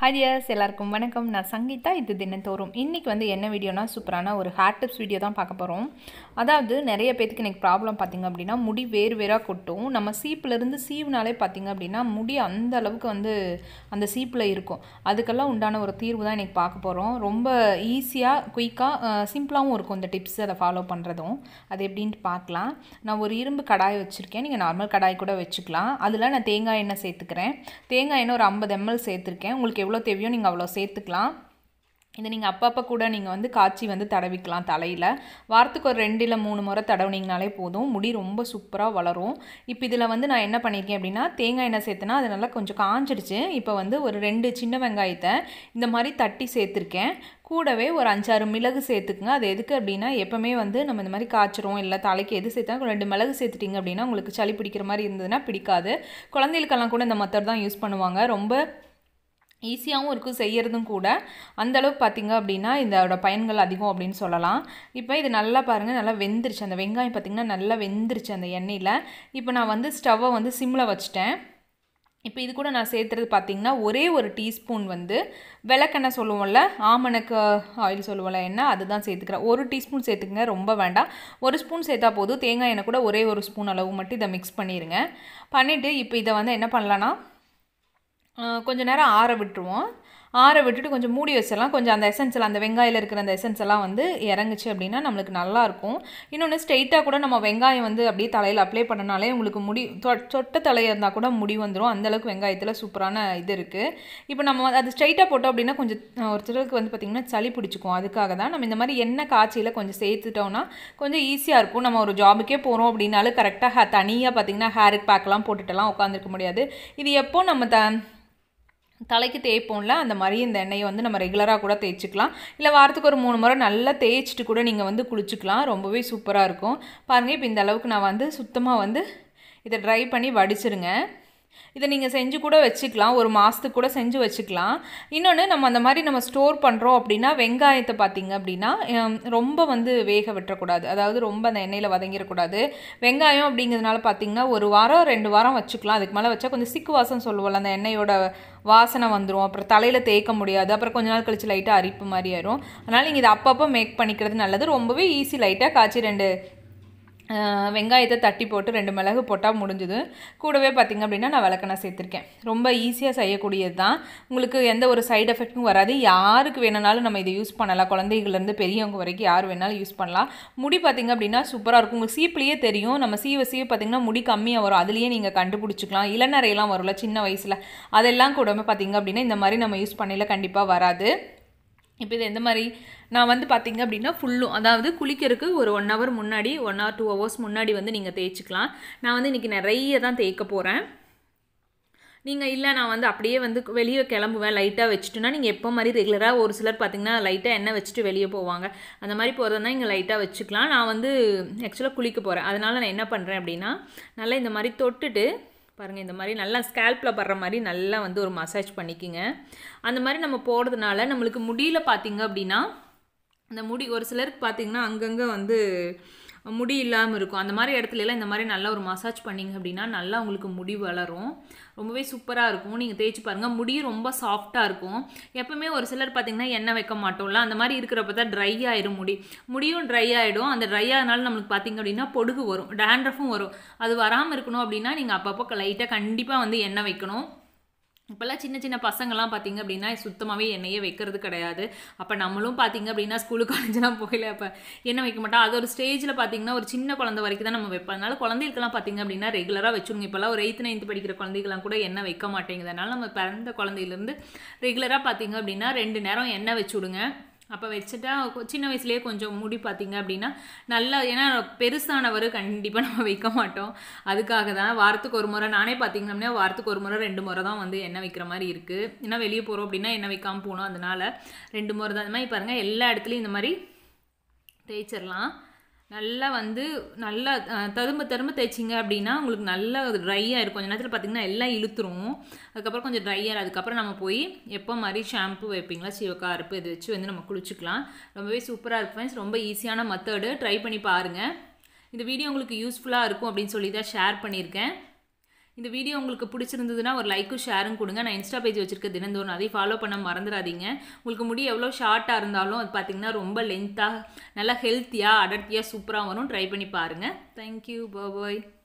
hi tears எல்லாருக்கும் வணக்கம் நான் சங்கீதா இது தினத்தோறும் இன்றைக்கி வந்து என்ன வீடியோனா சூப்பரான ஒரு ஹேர் டிப்ஸ் வீடியோ தான் பார்க்க போகிறோம் அதாவது நிறைய பேத்துக்கு எனக்கு ப்ராப்ளம் பார்த்திங்க அப்படின்னா முடி வேறு வேறாக கொட்டும் நம்ம சீப்புலேருந்து சீவுனாலே பார்த்திங்க அப்படின்னா முடி அந்த அளவுக்கு வந்து அந்த சீப்பில் இருக்கும் அதுக்கெல்லாம் உண்டான ஒரு தீர்வு தான் இன்றைக்கி பார்க்க போகிறோம் ரொம்ப ஈஸியாக குயிக்காக சிம்பிளாகவும் இருக்கும் இந்த டிப்ஸ் அதை ஃபாலோ பண்ணுறதும் அது எப்படின்ட்டு பார்க்கலாம் நான் ஒரு இரும்பு கடாய் வச்சுருக்கேன் நீங்கள் நார்மல் கடாய் கூட வச்சுக்கலாம் அதில் நான் தேங்காய் எண்ணெய் சேர்த்துக்கிறேன் தேங்காய் எண்ணெய் ஒரு ஐம்பது எம்எல் சேர்த்துருக்கேன் உங்களுக்கு எவ்வளோ தேவையோ நீங்கள் அவ்வளோ சேர்த்துக்கலாம் இதை நீங்கள் அப்பப்போ கூட நீங்கள் வந்து காய்ச்சி வந்து தடவிக்கலாம் தலையில் வாரத்துக்கு ஒரு ரெண்டு இல்லை மூணு முறை தடவுனீங்கனாலே போதும் முடி ரொம்ப சூப்பராக வளரும் இப்போ இதில் வந்து நான் என்ன பண்ணியிருக்கேன் அப்படின்னா தேங்காய் எண்ணெய் சேர்த்துனா அது நல்லா கொஞ்சம் காஞ்சிடுச்சு இப்போ வந்து ஒரு ரெண்டு சின்ன வெங்காயத்தை இந்த மாதிரி தட்டி சேர்த்துருக்கேன் கூடவே ஒரு அஞ்சாறு மிளகு சேர்த்துக்குங்க அது எதுக்கு அப்படின்னா எப்போவுமே வந்து நம்ம இந்த மாதிரி காய்ச்சிரும் இல்லை தலைக்கு எது சேர்த்தா ரெண்டு மிளகு சேர்த்துட்டிங்க அப்படின்னா உங்களுக்கு சளி பிடிக்கிற மாதிரி இருந்ததுன்னா பிடிக்காது குழந்தைகளுக்கெல்லாம் கூட இந்த மெத்தட் தான் யூஸ் பண்ணுவாங்க ரொம்ப ஈஸியாகவும் இருக்கும் செய்கிறதும் கூட அந்தளவுக்கு பார்த்திங்க அப்படின்னா இதோட பயன்கள் அதிகம் அப்படின்னு சொல்லலாம் இப்போ இது நல்லா பாருங்கள் நல்லா வெந்துருச்சு அந்த வெங்காயம் பார்த்திங்கன்னா நல்லா வெந்துருச்சு அந்த எண்ணெயில் இப்போ நான் வந்து ஸ்டவ்வை வந்து சிம்மில் வச்சுட்டேன் இப்போ இது கூட நான் சேர்த்துறது பார்த்திங்கன்னா ஒரே ஒரு டீஸ்பூன் வந்து விளக்கெண்ணெய் சொல்லுவோம்ல ஆமணக்கு ஆயில் சொல்லுவோம்ல எண்ணெய் அதுதான் சேர்த்துக்கிறேன் ஒரு டீஸ்பூன் சேர்த்துக்குங்க ரொம்ப வேண்டாம் ஒரு ஸ்பூன் சேர்த்தா போதும் தேங்காய் எண்ணெய் கூட ஒரே ஒரு ஸ்பூன் அளவு மட்டும் இதை மிக்ஸ் பண்ணிடுங்க பண்ணிவிட்டு இப்போ இதை வந்து என்ன பண்ணலான்னா கொஞ்சம் நேரம் ஆற விட்டுருவோம் ஆற விட்டுட்டு கொஞ்சம் மூடி வச்சிடலாம் கொஞ்சம் அந்த எசன்ஸில் அந்த வெங்காயில் இருக்கிற அந்த எசன்ஸ் எல்லாம் வந்து இறங்குச்சு அப்படின்னா நம்மளுக்கு நல்லாயிருக்கும் இன்னொன்று ஸ்ட்ரெயிட்டாக கூட நம்ம வெங்காயம் வந்து அப்படியே தலையில் அப்ளை பண்ணனாலே உங்களுக்கு முடி சொட்ட தலையாக இருந்தால் கூட முடி வந்துடும் அந்தளவுக்கு வெங்காயத்தில் சூப்பரான இது இருக்குது இப்போ நம்ம அது ஸ்ட்ரெயிட்டாக போட்டோம் அப்படின்னா கொஞ்சம் ஒரு சிலருக்கு வந்து பார்த்திங்கன்னா சளி பிடிச்சிக்கும் அதுக்காக தான் நம்ம இந்த மாதிரி எண்ணெய் காய்ச்சியில் கொஞ்சம் சேர்த்துட்டோம்னா கொஞ்சம் ஈஸியாக இருக்கும் நம்ம ஒரு ஜாபுக்கே போகிறோம் அப்படின்னாலும் கரெக்டாக தனியாக பார்த்திங்கன்னா ஹேர் பேக்லாம் போட்டுட்டுலாம் உட்காந்துருக்க முடியாது இது எப்போ நம்ம த தலைக்கு தேய்ப்போம்ல அந்த மாதிரி இந்த எண்ணெயை வந்து நம்ம ரெகுலராக கூட தேய்ச்சிக்கலாம் இல்லை வாரத்துக்கு ஒரு மூணு முறை நல்லா தேய்ச்சிட்டு கூட நீங்கள் வந்து குளிச்சுக்கலாம் ரொம்பவே சூப்பராக இருக்கும் பாருங்கள் இப்போ இந்த அளவுக்கு நான் வந்து சுத்தமாக வந்து இதை ட்ரை பண்ணி வடிச்சிருங்க இதை நீங்கள் செஞ்சு கூட வச்சுக்கலாம் ஒரு மாதத்துக்கு கூட செஞ்சு வச்சுக்கலாம் இன்னொன்று நம்ம அந்த மாதிரி நம்ம ஸ்டோர் பண்ணுறோம் அப்படின்னா வெங்காயத்தை பார்த்திங்க அப்படின்னா ரொம்ப வந்து வேக விட்டுறக்கூடாது அதாவது ரொம்ப அந்த எண்ணெயில் வதங்கிடக்கூடாது வெங்காயம் அப்படிங்கிறதுனால பார்த்திங்கன்னா ஒரு வாரம் ரெண்டு வாரம் வச்சுக்கலாம் அதுக்கு மேலே வச்சா கொஞ்சம் சிக்கு வாசம் சொல்லுவோம்ல அந்த எண்ணெயோட வாசனை வந்துடும் அப்புறம் தலையில் தேய்க்க முடியாது அப்புறம் கொஞ்ச நாள் கழிச்சு லைட்டாக அரிப்பு மாதிரி ஆயிரும் அதனால் நீங்கள் இதை அப்பப்போ மேக் பண்ணிக்கிறது நல்லது ரொம்பவே ஈஸி லைட்டாக காய்ச்சி ரெண்டு வெங்காயத்தை தட்டி போட்டு ரெண்டு மிளகு போட்டால் முடிஞ்சுது கூடவே பார்த்திங்க அப்படின்னா நான் விளக்கெண்ணெய் சேர்த்துருக்கேன் ரொம்ப ஈஸியாக செய்யக்கூடியது தான் உங்களுக்கு எந்த ஒரு சைடு எஃபெக்ட்டும் வராது யாருக்கு வேணுனாலும் நம்ம இதை யூஸ் பண்ணலாம் குழந்தைகள்லேருந்து பெரியவங்க வரைக்கும் யார் வேணாலும் யூஸ் பண்ணலாம் முடி பார்த்திங்க அப்படின்னா சூப்பராக இருக்கும் உங்களுக்கு சீப்லேயே தெரியும் நம்ம சீவ சீவ பார்த்திங்கன்னா முடி கம்மியாக வரும் அதுலேயே நீங்கள் கண்டுபிடிச்சிக்கலாம் இளநரையெல்லாம் வரும்ல சின்ன வயசில் அதெல்லாம் கூட பார்த்திங்க அப்படின்னா இந்த மாதிரி நம்ம யூஸ் பண்ணல கண்டிப்பாக வராது இப்போ இது எந்த மாதிரி நான் வந்து பார்த்திங்க அப்படின்னா ஃபுல்லும் அதாவது குளிக்கிறதுக்கு ஒரு ஒன் ஹவர் முன்னாடி ஒன் ஹவர் டூ ஹவர்ஸ் முன்னாடி வந்து நீங்கள் தேய்ச்சிக்கலாம் நான் வந்து இன்றைக்கி நிறைய தான் தேய்க்க போகிறேன் நீங்கள் இல்லை நான் வந்து அப்படியே வந்து வெளியே கிளம்புவேன் லைட்டாக வச்சுட்டுனா நீங்கள் எப்போ மாதிரி ரெகுலராக ஒரு சிலர் பார்த்திங்கன்னா லைட்டாக எண்ணெய் வச்சுட்டு வெளியே போவாங்க அந்த மாதிரி போகிறதா இங்கே லைட்டாக வச்சுக்கலாம் நான் வந்து ஆக்சுவலாக குளிக்க போகிறேன் அதனால் நான் என்ன பண்ணுறேன் அப்படின்னா நல்லா இந்த மாதிரி தொட்டுட்டு பாருங்கள் இந்த மாதிரி நல்லா ஸ்கேல்பில் படுற மாதிரி நல்லா வந்து ஒரு மசாஜ் பண்ணிக்கிங்க அந்த மாதிரி நம்ம போடுறதுனால நம்மளுக்கு முடியல பார்த்திங்க அப்படின்னா அந்த முடி ஒரு சிலருக்கு பார்த்திங்கன்னா அங்கங்கே வந்து முடி இல்லாமல் இருக்கும் அந்த மாதிரி இடத்துலலாம் இந்த மாதிரி நல்லா ஒரு மசாஜ் பண்ணிங்க அப்படின்னா நல்லா உங்களுக்கு முடி வளரும் ரொம்பவே சூப்பராக இருக்கும் நீங்கள் தேய்ச்சி பாருங்கள் முடியும் ரொம்ப சாஃப்டாக இருக்கும் எப்பவுமே ஒரு சிலர் பார்த்திங்கன்னா எண்ணெய் வைக்க மாட்டோம்ல அந்த மாதிரி இருக்கிறப்ப தான் ட்ரை ஆயிடும் முடி முடியும் ட்ரை ஆகிடும் அந்த ட்ரை ஆனாலும் நம்மளுக்கு பார்த்திங்க அப்படின்னா பொடுகு வரும் டேண்ட்ரஃபும் வரும் அது வராமல் இருக்கணும் அப்படின்னா நீங்கள் அப்பப்போ லைட்டாக கண்டிப்பாக வந்து எண்ணெய் வைக்கணும் இப்போல்லாம் சின்ன சின்ன பசங்கள்லாம் பார்த்திங்க அப்படின்னா சுத்தமாகவே எண்ணெயே வைக்கிறது கிடையாது அப்போ நம்மளும் பார்த்திங்க அப்படின்னா ஸ்கூலு காலேஜெலாம் போகல அப்போ எண்ணெய் வைக்க மாட்டோம் அது ஒரு ஸ்டேஜில் பார்த்திங்கன்னா ஒரு சின்ன குழந்தை வரைக்கும் தான் நம்ம வைப்போம் அதனால குழந்தைகளுக்கெல்லாம் பார்த்திங்க அப்படின்னா ரெகுலராக வச்சுருங்க இப்போல்லாம் ஒரு எயித்து நைன்த்து படிக்கிற குழந்தைகளாம் கூட எண்ணெய் வைக்க மாட்டேங்குது நம்ம பிறந்த குழந்தையிலேருந்து ரெகுலராக பார்த்திங்க அப்படின்னா ரெண்டு நேரம் எண்ணெய் வச்சு விடுங்க அப்போ வச்சுட்டா சின்ன வயசுலேயே கொஞ்சம் முடி பார்த்திங்க அப்படின்னா நல்லா ஏன்னா பெருசானவர் கண்டிப்பாக நம்ம வைக்க மாட்டோம் அதுக்காக தான் வாரத்துக்கு ஒரு முறை நானே பார்த்திங்க அப்படின்னா வாரத்துக்கு ஒரு முறை ரெண்டு முறை தான் வந்து எண்ணெய் வைக்கிற மாதிரி இருக்குது ஏன்னா வெளியே போகிறோம் அப்படின்னா எண்ணெய் வைக்காமல் போகணும் அதனால் ரெண்டு முறை தான் இந்த மாதிரி பாருங்கள் எல்லா இடத்துலையும் இந்த மாதிரி தேய்ச்சிடலாம் நல்லா வந்து நல்லா தரும்ப தரும்ப தேய்ச்சிங்க அப்படின்னா உங்களுக்கு நல்லா ட்ரையாக இருக்கும் கொஞ்சம் நேரத்தில் பார்த்திங்கன்னா எல்லாம் இழுத்துரும் அதுக்கப்புறம் கொஞ்சம் ட்ரையாக அதுக்கப்புறம் நம்ம போய் எப்போ மாதிரி ஷாம்பு வைப்பீங்களா சிவக்கா அறுப்பு இது வச்சு வந்து நம்ம குளிச்சுக்கலாம் ரொம்பவே சூப்பராக இருக்கும் ஃப்ரெண்ட்ஸ் ரொம்ப ஈஸியான மெத்தடு ட்ரை பண்ணி பாருங்கள் இந்த வீடியோ உங்களுக்கு யூஸ்ஃபுல்லாக இருக்கும் அப்படின்னு சொல்லி தான் ஷேர் பண்ணியிருக்கேன் இந்த வீடியோ உங்களுக்கு பிடிச்சிருந்ததுன்னா ஒரு லைக்கும் ஷேரும் கொடுங்க நான் இன்ஸ்டா பேஜ் வச்சிருக்க தினந்தோறும் அதையும் ஃபாலோ பண்ண மறந்துடாதீங்க உங்களுக்கு முடி எவ்வளோ ஷார்ட்டாக இருந்தாலும் அது பார்த்தீங்கன்னா ரொம்ப லென்த்தாக நல்லா ஹெல்த்தியாக அடர்த்தியாக சூப்பராக வரும் ட்ரை பண்ணி பாருங்கள் தேங்க்யூ பாய்